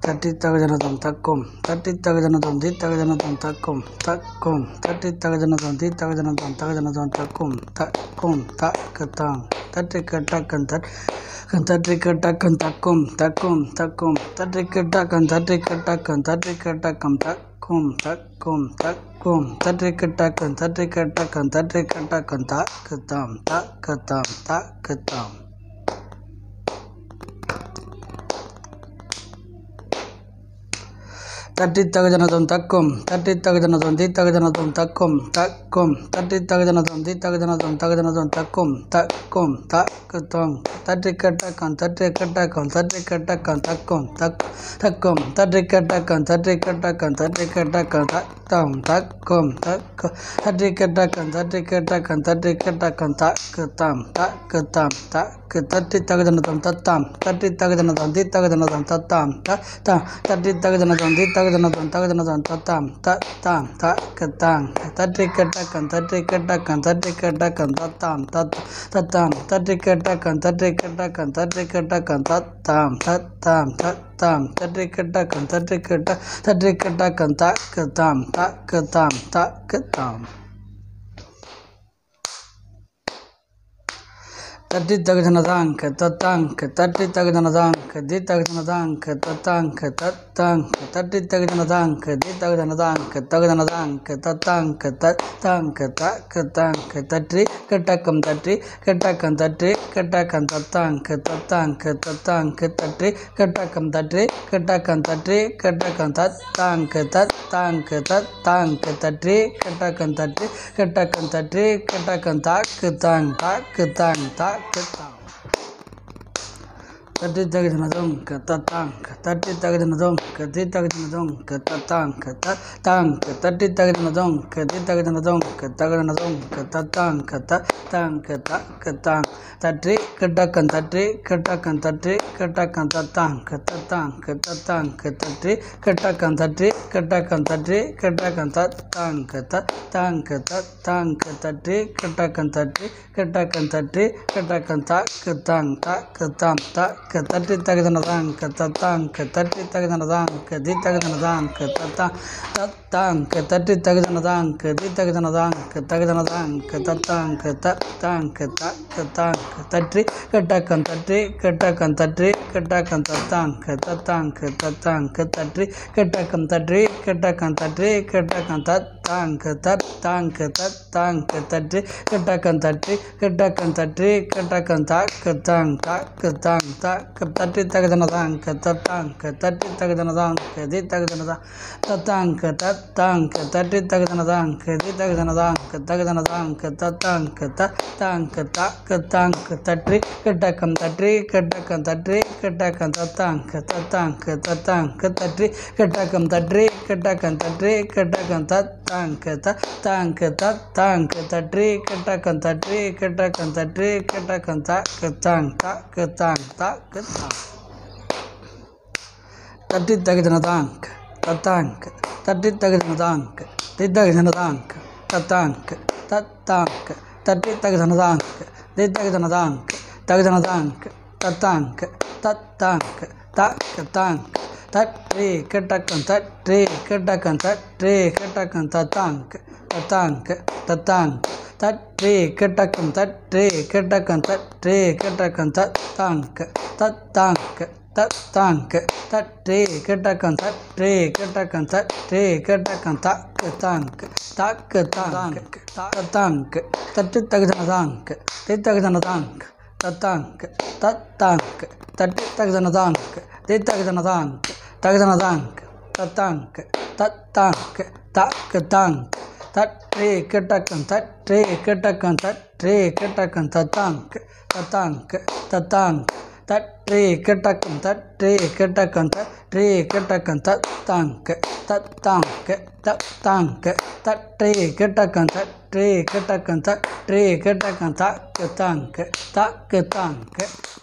தட்டி தகஜனதம் தக்கும் தட்டி தகஜனதம் தி தகஜனதம் தக்கும் தக்கும் தட்டி தகஜனதம் தி தகஜனதம் தகஜனதம் தக்கும் தக்கும் தக்கத்தாங் தட்டி கட்டக்கன் தட் தட்டி கட்டக்கன் தக்கும் தக்கும் தக்கும் தட்டி கட்டக்கன் தட்டி கட்டக்கன் தட்டி கட்டக்கம் தக்கும் தக்கும் தக்கும் தட்டி கட்டக்கன் தட்டி கட்டக்கன் தட்டி கட்டக்கன் தக்கத்தாம் தக்கத்தாம் தக்கத்தாம் தட்டி தகஜனதம் தக்கும் தட்டி தகஜனதம் தி தகஜனதம் தக்கும் தக்கும் தட்டி தகஜனதம் தி தகஜனதம் தகஜனதம் தக்கும் தக்கும் தக்குத்தம் தட்டி கட்டக்கம் தட்டி கட்டக்கம் தட்டி கட்டக்கம் தக்கும் தக் தக்கும் தட்டி கட்டக்கம் தட்டி கட்டக்கம் தட்டி கட்டக்கம் தக்கம் தக்கும் தக்கு தட்டி கட்டக்கம் தட்டி கட்டக்கம் தட்டி கட்டக்கம் தக்குத்தாம் தக்குத்தாம் தக்கு தட்டி தகஜனதம் தத்தாம் தட்டி தகஜனதம் தி தகஜனதம் தத்தாம் த த தட்டி தகஜனதம் தி தகஜனதம் தகஜனதம் தத்தாம் த தாம் த கத்தாங் தட்டி கட்டக்கம் தட்டி கட்டக்கம் தட்டி கட்டக்கம் தத்தாம் தத் தத்தாம் தட்டி கட்டக்கம் தட்டி கட்டக்கம் தட்டி கட்டக்கம் தத்தாம் தத்தாம் தத்தாம் தட்டி கட்டக்கம் தட்டி கட்ட தட்டி கட்டக்கம் தக்கத்தாம் தக்கத்தாம் தக்கத்தாம் தட்டி தகுதனதாங்க தத்தாங்க தட்டி தகுதனதாங்க தி தகுதனதாங்க தத்தாங்க தத்தாங்க தட்டி தகுதனதாங்க தி தகுதனதாங்க தகுதனதாங்க தத்தாங்க தத்தாங்க தக்கத்தாங்க தட்டி கட்டக்கம் தட்டி கட்டக்கம் தட்டி கட்டக்கம் தத்தாங்க தத்தாங்க தத்தாங்க தட்டி கட்டக்கம் தட்டி கட்டக்கம் தட்டி கட்டக்கம் தத்தாங்க தத்தாங்க தத்தாங்க தட்டி கட்டக்கம் தட்டி கட்டக்கம் தட்டி கட்டக்கம் தாக்கு தாங் தாக்கு தாங் தாக்கு தாங் தட்டி தகுதினதும் கத்தாங்க தட்டி தகுதினதும் கத்தி தகுதினதும் கத்தாங்க தத்தாங்க தட்டி தகுதினதும் கத்தி தகுதினதும் கத்தகுதினதும் கத்தாங்க தத்தாங்க தக்கத்தாங் தட்டி கட்டக்கம் தட்டி கட்டக்கம் தட்டி கட்டக்கம் தத்தாங்க தத்தாங்க தத்தாங்க தட்டி கட்டக்கம் தட்டி கட்டக்கம் தட்டி கட்டக்கம் தத்தாங்க தத்தாங்க தத்தாங்க தட்டி கட்டக்கம் தட்டி கட்டக்கம் தட்டி கட்டக்கம் தாக்குத்தாங் தாக்குத்தாம் தாக்கு தட்டி தகுதனதாங்க தத்தாங்க தட்டி தகுதனதாங்க தி தகுதனதாங்க தத்தா தத்தாங்க தட்டி தகுதனதாங்க தி தகுதனதாங்க தகுதனதாங்க தத்தாங்க தத்தாங்க தாக்குத்தாங்க தட்டி கட்டக்கம் தட்டி கட்டக்கம் தட்டி கட்டக்கம் தத்தாங்க தத்தாங்க தத்தாங்க தட்டி கட்டக்கம் தட்டி கட்டக்கம் தட்டி கட்டக்கம் தத்தாங்க தத்தாங்க தத்தாங்க தட்டி கட்டக்கம் தட்டி கட்டக்கம் தட்டி கட்டக்கம் தாக்குத்தாங் தாக்குத்தாங் தாக்கு தட்டி தகுதனதாங்க தத்தாங்க தட்டி தகுதனதாங்க தி தகுதனதா தத்தாங்க தத்தாங்க தட்டி தகுதனதாங்க தி தகுதனதாங்க தகுதனதாங்க தத்தாங்க தத்தாங்க தாக்குத்தாங்க தட்டி கட்டக்கம் தட்டி கட்டக்கம் தட்டி கட்டக்கம் தத்தாங்க தத்தாங்க தத்தாங்க தட்டி கட்டக்கம் தட்டி கட்டக்கம் தட்டி கட்டக்கம் தத்தாங்க தத்தாங்க தத்தாங்க தட்டி கட்டக்கம் தட்டி கட்டக்கம் தட்டி கட்டக்கம் தாக்குத்தாங் தாக்குத்தாங் தாக்குத்தாங் தட்டி தகுதினதாங்க தத்தாங்க தட்டி தகுதினதாங்க தித்தகுதினதாங்க தத்தாங்க தத்தாங்க தட்டி தகுதினதாங்க தித்தகுதினதாங்க தகுதினதாங்க தத்தாங்க தத்தாங்க தாக்குத்தாங்க தட்டி கட்டக்கம் தட்டி கட்டக்கம் தட்டி கட்டக்கம் தத்தாங்க தத்தாங்க தத்தாங்க தட்டி கட்டக்கம் தட்டி கட்டக்கம் தட்டி கட்டக்கம் தத்தாங்க தத்தாங்க தத்தாங்க தட்டி கட்டக்கம் தட்டி கட்டக்கம் தட்டி கட்டக்கம் தாக்கு தாங்க தாக்கு தாங்க தத்தாங்க தட்டி தகுதனதாங்க தி தகுதனதாங்க தத்தாங்க தத்தாங்க தட்டி தகுதனதாங்க தி தகுதனதாங்க தகுதனதாங்க தத்தாங்க தத்தாங்க தாக்கு தாங்க தட்டி கட்டக்கம் தட்டி கட்டக்கம் தட்டி கட்டக்கம் தத்தாங்க தத்தாங்க தத்தாங்க தட்டி கட்டக்கம் தட்டி கட்டக்கம் தட்டி கட்டக்கம் தத்தாங்க தத்தாங்க தத்தாங்க தட்டி கட்டக்கம் தட்டி கட்டக்கம் தட்டி கட்டக்கம் தாக்கு தாங்க தாக்கு தாங்க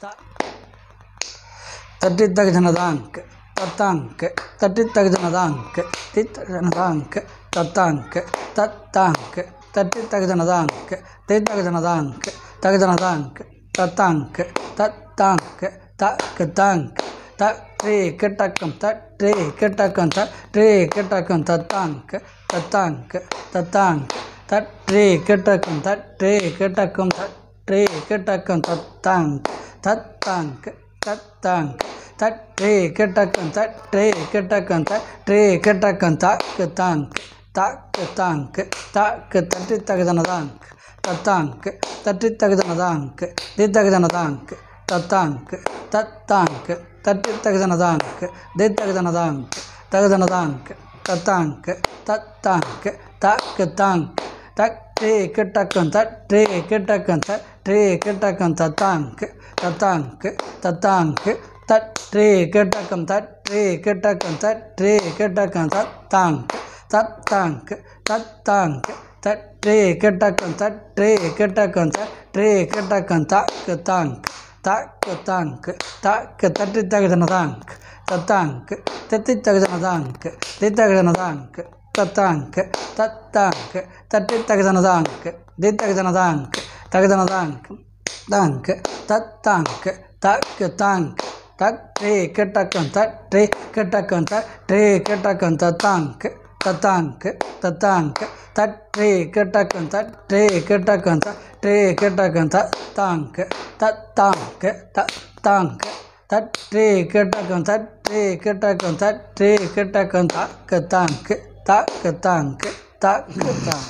தட்டி தகுதனதாங்க தத்தாங்க தட்டி தகுதனதாங்க தி தகுதனதாங்க தத்தாங்க தத்தாங்க தட்டி தகுதனதாங்க தி தகுதனதாங்க தகுதனதாங்க தத்தாங்க தத்தாங்க தாக்கு தாங்க தட்ரே கெட்டக்கம் தட்ரே கெட்டக்கம் தட்ரே கெட்டக்கம் தத்தாங்க தத்தாங்க தத்தாங்க தட்ரே கெட்டக்கம் தட்ரே கெட்டக்கம் தட்ரே கெட்டக்கம் தத்தாங்க தத்தாங்க தத்தாங்க தட்ரே கெட்டக்கம் தட்ரே கெட்டக்கம் தட்ரே கெட்டக்கம் தாக்கு தாங்க தாக்கு தாங்க தாக்கு தட்டி தகுதனதாங்க தத்தாங்க தட்டி தகுதனதாங்க தி தகுதனதாங்க தத்தாங்க தத்தாங்க தட்டி தகுதனதாங்க தி தகுதனதாங்க தகுதனதாங்க தத்தாங்க தத்தாங்க தாக்கு தாங்க தட்டே கிட்டக்கம் தட்டே கிட்டக்கம் தட்டே கிட்டக்கம் தத்தாங்க தத்தாங்க தத்தாங்க தட்டே கிட்டக்கம் தட்டே கிட்டக்கம் தட்டே கிட்டக்கம் தத்தாங்க தத்தாங்க தத்தாங்க தட்டே கிட்டக்கம் தட்டே கிட்டக்கம் தட்டே கிட்டக்கம் தாக்கு தாங்க தாக்கு தாங்க தாக்கு தட்டி தகுதனதாங்க தத்தாங்க தத்தி தகுதனதாங்க தி தகுதனதாங்க தத்தாங்க தத்தாங்க தட்டி தகுதனதாங்க தி தகுதனதாங்க தகுதனதாங்க தாங்க தத்தாங்க தாக்கு தாங்க தட்டே கிட்டக்கம் தட்டே கிட்டக்கம் தட்டே கிட்டக்கம் தத்தாங்க தத்தாங்க தத்தாங்க தட்டே கிட்டக்கம் தட்டே கிட்டக்கம் தட்டே கிட்டக்கம் தத்தாங்க தத்தாங்க தத்தாங்க தட்டே கிட்டக்கம் தட்டே கிட்டக்கம் தட்டே கிட்டக்கம் தாக்கு தாங்க தாக்கு தாங்க தாக்கு தாங்க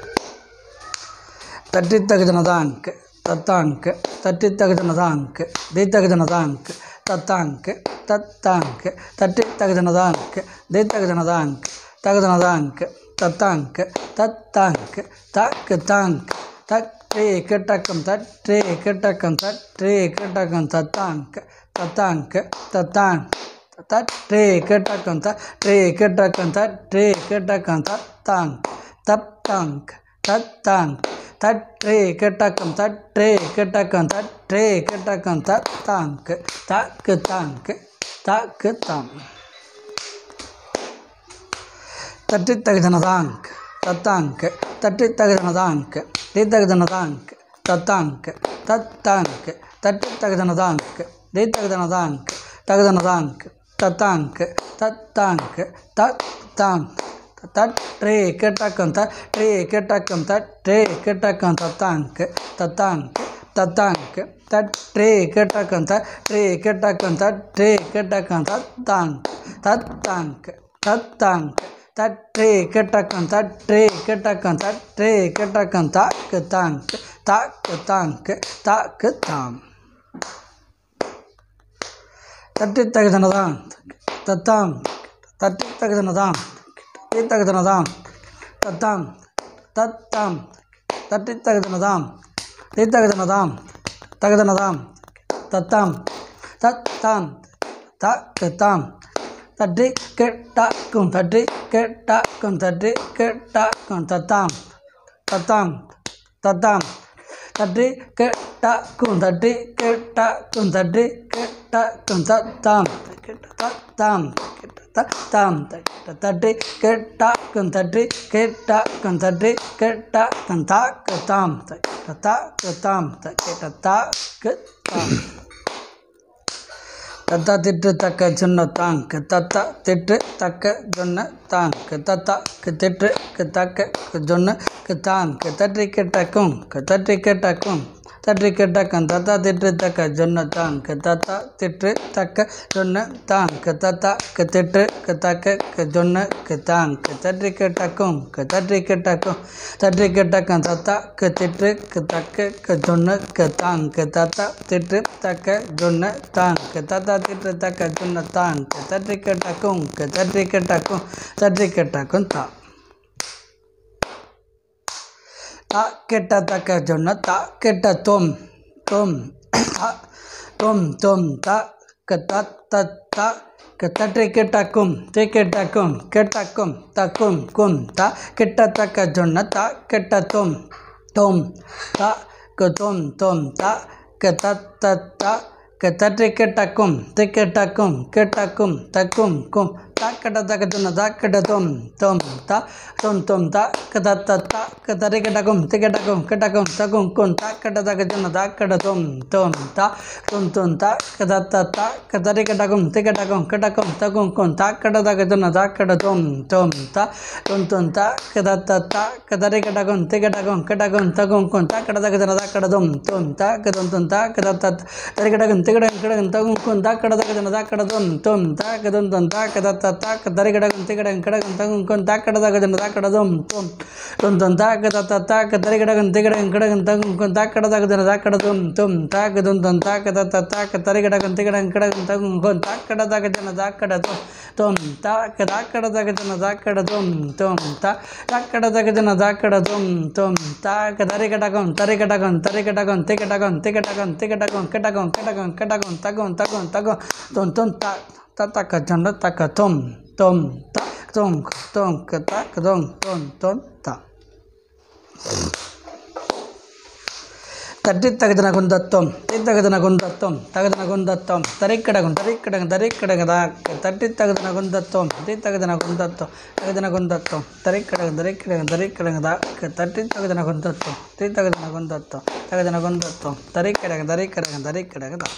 தட்டி தகுதனதாங்க தத்தாங்க தட்டி தகுதனதாங்க தி தகுதனதாங்க தத்தாங்க தத்தாங்க தட்டி தகுதனதாங்க தி தகுதனதாங்க தகுதனதாங்க தத்தாங்க தத்தாங்க தாக்கு தாங்க தட்டே கிட்டக்கம் தட்டே கிட்டக்கம் தட்டே கிட்டக்கம் தத்தாங்க தத்தாங்க தத்தாங்க தட்டே கிட்டக்கம் தட்டே கிட்டக்கம் தட்டே கிட்டக்கம் தத்தாங்க தத்தாங்க தத்தாங்க தட்டே கிட்டக்கம் தட்டே கிட்டக்கம் தட்டே கிட்டக்கம் தத்தாங்க தாக்கு தாங்க தாக்கு தாங்க தட்டி தகுதனதாங்க தத்தாங்க தட்டி தகுதனதாங்க தி தகுதனதாங்க தத்தாங்க தத்தாங்க தட்டி தகுதனதாங்க தி தகுதனதாங்க தகுதனதாங்க தத்தாங்க தத்தாங்க தத்தாங்க தட்டே கிட்டக்கம் தட்டே கிட்டக்கம் தட்டே கிட்டக்கம் தத்தாங்க தத்தாங்க தத்தாங்க தட்டே கிட்டக்கம் தட்டே கிட்டக்கம் தட்டே கிட்டக்கம் தத்தாங்க தத்தாங்க தத்தாங்க தட்டே கிட்டக்கம் தட்டே கிட்டக்கம் தட்டே கிட்டக்கம் தாக்கு தாங்க தாக்கு தாங்க தாக்கு தாம் தட்டி தகுதனதான் தத்தாம் தட்டி தகுதனதான் தி தகுதனதாம் தத்தாம் தத்தாம் தட்டி தகுதனதாம் தி தகுதனதாம் தகுதனதாம் தத்தாம் தத்தாம் தாக்கு தாம் தட்டி கெட்டாக்கும் தட்டி கெட்டாக்கும் தட்டி கெட்டாக்கும் தத்தாம் தத்தாம் தத்தாம் தட்டி கெட்டாக்கும் தட்டி கெட்டாக்கும் தட்டி கெட்டாக்கும் தத்தாம் தத்தாம் தத்தாம் தட்டி கெட்டாக்கும் தட்டி கெட்டாக்கும் தட்டி கெட்டாக்கும் தாக்கு தாம் தாக்கு தாம் கேட்ட தாக்கு தாம் தத்தா திட்டு தக்க சொன்ன தாங்கு தத்தா திட்டு தக்க சொன்ன தாங்கு தத்தா திட்டு தக்க சொன்ன தாங்கு தட்டி கிட்டக்கும் தட்டி கிட்டக்கும் தட்டி கிட்டக்கும் தத்தா திட்டு தக்க சொன்ன தாங்கு தத்தா திட்டு தக்க சொன்ன தாங்கு தத்தா திட்டு தக்க சொன்ன தாங்கு தட்டி கிட்டக்கும் தட்டி கிட்டக்கும் தட்டி கிட்டக்கும் தத்தா திட்டு தக்க சொன்ன தாங்கு தத்தா திட்டு தக்க சொன்ன தாங்கு தத்தா திட்டு தக்க சொன்ன தாங்கு தட்டி கிட்டக்கும் தட்டி கிட்டக்கும் தட்டி கிட்டக்கும் தா தா கெட்ட தக்க சொன்ன தா கெட்ட தொம் தொம் தா தொம் தொம் தா க த த தா க தட்டை கெட்டக்கும் தே கெட்டக்கும் கெட்டக்கும் தக்கும் கும் தா கெட்ட தக்க சொன்ன தா கெட்ட தொம் தொம் தா க தொம் தொம் தா க த த தா க தட்டை கெட்டக்கும் தே கெட்டக்கும் கெட்டக்கும் தக்கும் கும் கட தக துன தக்கட தொம் தொம் த தொம் தொம் த கத த த கதரி கடகும் திகடகும் கடகும் தகும் குன் த கட தக துன தக்கட தொம் தொம் த தொம் தொம் த கத த த கதரி கடகும் திகடகும் கடகும் தகும் குன் த கட தக துன தக்கட தொம் தொம் த தொம் தொம் த கத த த கதரி கடகும் திகடகும் கடகும் தகும் குன் த கட தக துன தக்கட தொம் தொம் த கதம் தொம் த கத த தரி கடகும் திகடகும் கடகும் தகும் குன் த கட தக துன தக்கட தொம் தொம் த கதம் தொம் த கத த த கதரி கடகும் திகடகும் கடகும் தகும் குன் த கட தக துன தக்கட தொம் தொம் தொம் தொம் த கத த த கதரி கடகும் திகடகும் கடகும் தகும் குன் த கட தக துன தக்கட தொம் தொம் த கதம் தொம் த கத த த கதரி கடகும் திகடகும் கடகும் தகும் குன் த கட தக துன தக்கட தொம் தொம் த கத கட தக துன தக்கட தொம் தொம் த தக்கட தக துன தக்கட தொம் தொம் த கதரி கடகும் தரி கடகும் தரி கடகும் திகடகும் திகடகும் திகடகும் கிடகும் கிடகும் கிடகும் தகும் தகும் தகும் தொம் தொம் த த தக்க ஜொண்ட தக்க தொம் தொம் த தொம் தொம் க தக்க தொம் தொம் தொம் த தட்டி தகுதின குந்தத்துவம் தீத்தகுதின குந்தத்துவம் தகுதின குந்தத்துவம் தரிக்கடகும் தரிக்கடகும் தரிக்கடகுதா தட்டி தகுதின குந்தத்துவம் தீத்தகுதின குந்தத்துவம் தகுதின குந்தத்துவம் தரிக்கடகும் தரிக்கடகும் தரிக்கடகுதா தட்டி தகுதின குந்தத்துவம் தீத்தகுதின குந்தத்துவம் தகுதின குந்தத்துவம் தரிக்கடகும் தரிக்கடகும் தரிக்கடகுதா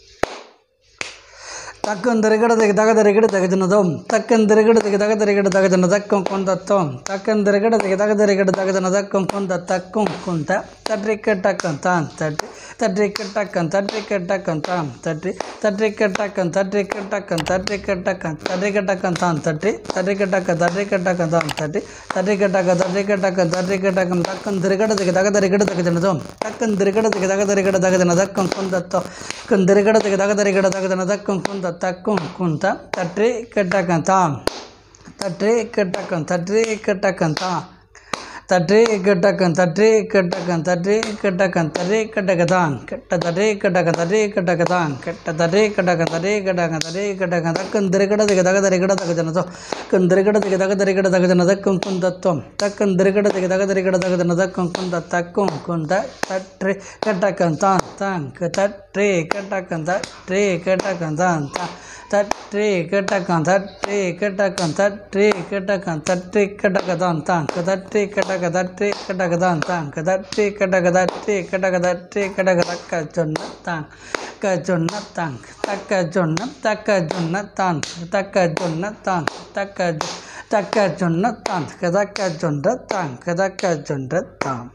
ತಕ್ಕಂದಿರಗಡದಿಗೆ ತಗದರಿಗಿಡ ತೆಗೆದನದೋಂ ತಕ್ಕಂದಿರಗಡದಿಗೆ ತಗದರಿಗಿಡ ತೆಗೆದನ ತಕ್ಕಂ ಕುಂದತ್ತೋಂ ತಕ್ಕಂದಿರಗಡದಿಗೆ ತಗದರಿಗಿಡ ತೆಗೆದನ ತಕ್ಕಂ ಕುಂದ ತಕ್ಕಂ ಕುಂತ ತಟ್ರಿ ಕೆಟ್ಟಕ್ಕಂ ತಾನ್ ತಟ್ಟಿ ತಟ್ರಿ ಕೆಟ್ಟಕ್ಕಂ ತಟ್ರಿ ಕೆಟ್ಟಕ್ಕಂ ತಾನ್ ತಟ್ಟಿ ತಟ್ರಿ ಕೆಟ್ಟಕ್ಕಂ ತಟ್ರಿ ಕೆಟ್ಟಕ್ಕಂ ತಟ್ರಿ ಕೆಟ್ಟಕ್ಕಂ ತಟ್ರಿ ಕೆಟ್ಟಕ್ಕಂ ತಾನ್ ತಟ್ಟಿ ತಟ್ರಿ ಕೆಟ್ಟಕ್ಕ ತಟ್ರಿ ಕೆಟ್ಟಕ್ಕಂ ತಾನ್ ತಟ್ಟಿ ತಟ್ರಿ ಕೆಟ್ಟಕ್ಕ ತಟ್ರಿ ಕೆಟ್ಟಕ್ಕಂ ತಟ್ರಿ ಕೆಟ್ಟಕ್ಕಂ ತಕ್ಕಂದಿರಗಡದಿಗೆ ತಗದರಿಗಿಡ ತೆಗೆದನದೋಂ ತಕ್ಕಂದಿರಗಡದಿಗೆ ತಗದರಿಗಿಡ ತೆಗೆದನ ತಕ್ಕಂ ಕುಂದತ್ತೋ ಕಂದಿರಗಡದಿಗೆ ತಗದರಿಗಿಡ ತೆಗೆದನ ತಕ್ಕಂ ಕುಂದ ತಕ್ಕಂ ಕುಂತ ತಟ್ರಿ ಕೆಟ್ಟಕ್ಕಂತ ತಟ್ರಿ ಕೆಟ್ಟಕ್ಕಂ ತಟ್ರಿ ಕೆಟ್ಟಕ್ಕಂತ ತಟ್ರಿ ಕೆಟ್ಟಕ್ಕಂ ತಟ್ರಿ ಕೆಟ್ಟಕ್ಕಂ ತಟ್ರಿ ಕೆಟ್ಟಕ್ಕಂ ತಟ್ರಿ ಕೆಟ್ಟಕತಾನ್ ಕೆಟ್ಟ ತಟ್ರಿ ಕೆಟ್ಟಕ ತಟ್ರಿ ಕೆಟ್ಟಕತಾನ್ ಕೆಟ್ಟ ತಟ್ರಿ ಕೆಟ್ಟಕ ತಟ್ರಿ ಕೆಟ್ಟಕ ತಟ್ರಿ ಕೆಟ್ಟಕ ತಕ್ಕಂದಿರಗಡದಿಗೆ ತಗದರಿಗಿಡ ತೆಗೆದನದು ಕಂದಿರಗಡದಿಗೆ ತಗದರಿಗಿಡ ತೆಗೆದನ ತಕ್ಕಂ ಕುಂದತ್ವಂ ತಕ್ಕಂದಿರಗಡದಿಗೆ ತಗದರಿಗಿಡ ತೆಗೆದನ ತಕ್ಕಂ ಕುಂದ ತಕ್ಕಂ ಕುಂದ ತಟ್ರಿ ಕೆಟ್ಟಕ್ಕಂತಾನ್ ತಾಂಕ್ ತಟ್ರಿ ಕೆಟ್ಟಕ್ಕಂತ ಟ್ರೀ ಕೆಟ್ಟಕ್ಕಂತಾನ್ ತ தற்றி கெட்டக்கம் தற்றி கெட்டக்கம் தற்றி கெட்டக்கம் தற்றி கெட்டக்கதான் தாங்க தற்றி கெட்டக்க தற்றி கெட்டக்கதான் தாங்க தற்றி கெட்டக்க தற்றி கெட்டக்க தற்றி கெட்டக்க தக்க சொன்ன தாங்க தக்க சொன்ன தாங்க தக்க சொன்ன தக்க சொன்ன தான் தக்க சொன்ன தான் தக்க ஜொ- தக்க சொன்ன தான் தக்க சொன்ன தாங்க தக்க சொன்ன தான்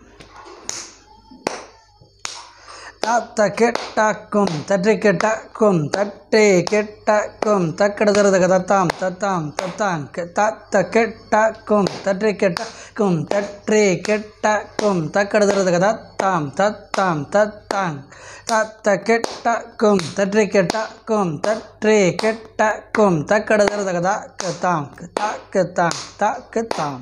தாத்த கெட்டாக்கும் தற்றி கெட்டாக்கும் தட்டே கெட்டாக்கும் தக்கடதரதக தத்தாம் தத்தாம் தத்தாங் தாத்த கெட்டாக்கும் தற்றி கெட்டாக்கும் தற்றே கெட்டாக்கும் தக்கடதரதக தத்தாம் தத்தாம் தத்தாங் தாத்த கெட்டாக்கும் தற்றி கெட்டாக்கும் தற்றே கெட்டாக்கும் தக்கடதரதக தாக்கத்தாம் தாக்கத்தாம் தாக்கத்தாம்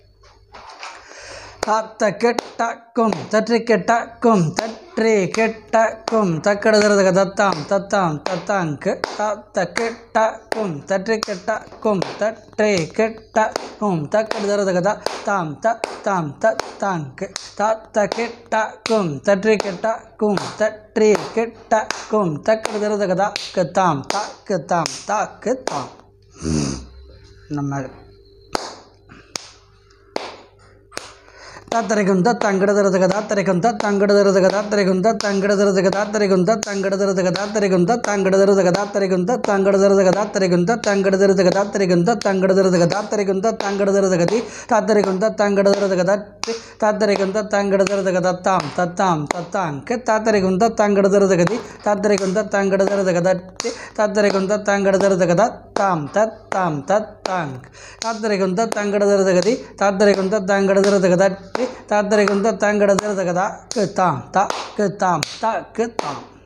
தாத்த கெட்டாக்கும் தற்றி கெட்டாக்கும் தற்றி கெட்டாக்கும் தக்கடதரதக தத்தாம் தத்தாம் தத்தாங்கு தாத்த கெட்டாக்கும் தற்றி கெட்டாக்கும் தற்றி கெட்டாக்கும் தக்கடதரதக தாம் தத்தாம் தத்தாங்கு தாத்த கெட்டாக்கும் தற்றி கெட்டாக்கும் தற்றி கெட்டாக்கும் தக்கடதரதக தாக்கு தாம் தாக்கு தாம் தாக்கு தாம் நம்ம ತಾತ್ತರಿಗುಂತ ತಂಗಡದರದಗ ತಾತ್ತರಿಗುಂತ ತಂಗಡದರದಗ ತಾತ್ತರಿಗುಂತ ತಂಗಡದರದಗ ತಾತ್ತರಿಗುಂತ ತಂಗಡದರದಗ ತಾತ್ತರಿಗುಂತ ತಂಗಡದರದಗ ತಾತ್ತರಿಗುಂತ ತಂಗಡದರದಗ ತಾತ್ತರಿಗುಂತ ತಂಗಡದರದಗ ತಾತ್ತರಿಗುಂತ ತಂಗಡದರದಗ ತಾತ್ತರಿಗುಂತ ತಂಗಡದರದಗತಿ ತಾತ್ತರಿಗುಂತ ತಂಗಡದರದಗ ತತ್ತಿ ತಾತ್ತರಿಗುಂತ ತಂಗಡದರದಗ ತತ್ತಾಂ ತತ್ತಾಂ ತತ್ತಾಂಕ ತಾತ್ತರಿಗುಂತ ತಂಗಡದರದಗತಿ ತಾತ್ತರಿಗುಂತ ತಂಗಡದರದಗ ತತ್ತಿ ತಾತ್ತರಿಗುಂತ ತಂಗಡದರದಗ ತತ್ತಾಂ ತತ್ತಾಂ ತತ್ತಾಂಕ್ ತಾತ್ತರಿಗುಂತ ತಂಗಡದರದಗತಿ ತಾತ್ತರಿಗುಂತ ತಂಗಡದರದಗ ತಟ್ಟಿ ತಾತ್ತರಿಗುಂತ ತಂಗಡದರದಗ ತ ತಾಂ ತ ತಾಂ ತ ತಾಂ